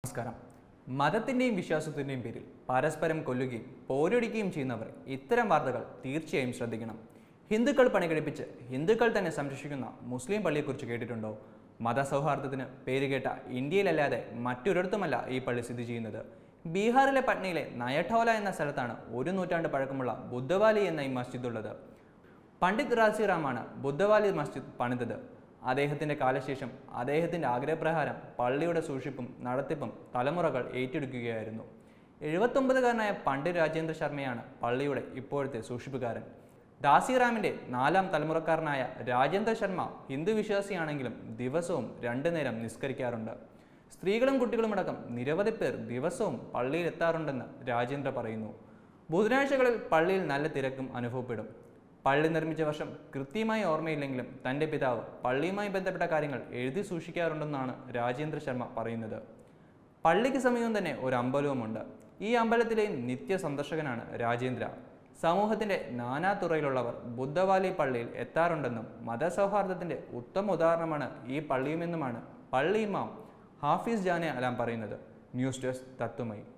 നമസ്കാരം മതത്തിൻ്റെയും വിശ്വാസത്തിൻ്റെയും പേരിൽ പരസ്പരം കൊല്ലുകയും പോരടിക്കുകയും ചെയ്യുന്നവർ ഇത്തരം വാർത്തകൾ തീർച്ചയായും ശ്രദ്ധിക്കണം ഹിന്ദുക്കൾ പണികഴിപ്പിച്ച് ഹിന്ദുക്കൾ തന്നെ സംരക്ഷിക്കുന്ന മുസ്ലിം പള്ളിയെക്കുറിച്ച് കേട്ടിട്ടുണ്ടോ മതസൗഹാർദ്ദത്തിന് പേരുകേട്ട ഇന്ത്യയിലല്ലാതെ മറ്റൊരിടത്തുമല്ല ഈ പള്ളി സ്ഥിതി ചെയ്യുന്നത് ബീഹാറിലെ പട്നയിലെ നയഠോല എന്ന സ്ഥലത്താണ് ഒരു നൂറ്റാണ്ട് പഴക്കമുള്ള ബുദ്ധവാലി എന്ന ഈ മസ്ജിദ് ഉള്ളത് പണ്ഡിറ്റ് റാസിറാമാണ് ബുദ്ധവാലി മസ്ജിദ് പണിതത് അദ്ദേഹത്തിന്റെ കാലശേഷം അദ്ദേഹത്തിന്റെ ആഗ്രഹപ്രകാരം പള്ളിയുടെ സൂക്ഷിപ്പും നടത്തിപ്പും തലമുറകൾ ഏറ്റെടുക്കുകയായിരുന്നു എഴുപത്തൊമ്പതുകാരനായ പണ്ഡിറ്റ് രാജേന്ദ്ര ശർമ്മയാണ് പള്ളിയുടെ ഇപ്പോഴത്തെ സൂക്ഷിപ്പുകാരൻ ദാസിറാമിന്റെ നാലാം തലമുറക്കാരനായ രാജേന്ദ്ര ശർമ്മ ഹിന്ദു വിശ്വാസിയാണെങ്കിലും ദിവസവും രണ്ടു നേരം നിസ്കരിക്കാറുണ്ട് സ്ത്രീകളും കുട്ടികളുമടക്കം നിരവധി പേർ ദിവസവും പള്ളിയിൽ എത്താറുണ്ടെന്ന് രാജേന്ദ്ര പറയുന്നു ബുധനാഴ്ചകളിൽ പള്ളിയിൽ നല്ല തിരക്കും അനുഭവപ്പെടും പള്ളി നിർമ്മിച്ച വർഷം കൃത്യമായി ഓർമ്മയില്ലെങ്കിലും തൻ്റെ പിതാവ് പള്ളിയുമായി ബന്ധപ്പെട്ട കാര്യങ്ങൾ എഴുതി സൂക്ഷിക്കാറുണ്ടെന്നാണ് രാജേന്ദ്ര ശർമ്മ പറയുന്നത് പള്ളിക്ക് സമീപം തന്നെ ഒരു അമ്പലവുമുണ്ട് ഈ അമ്പലത്തിലെ നിത്യ സന്ദർശകനാണ് രാജേന്ദ്ര സമൂഹത്തിന്റെ നാനാതുറയിലുള്ളവർ ബുദ്ധവാലി പള്ളിയിൽ എത്താറുണ്ടെന്നും മതസൗഹാർദ്ദത്തിന്റെ ഉത്തമ ഉദാഹരണമാണ് ഈ പള്ളിയുമെന്നുമാണ് പള്ളി ഇമാം ഹാഫിസ് ജാനെ അലാം പറയുന്നത് ന്യൂസ് ഡെസ്ക് തത്തുമൈ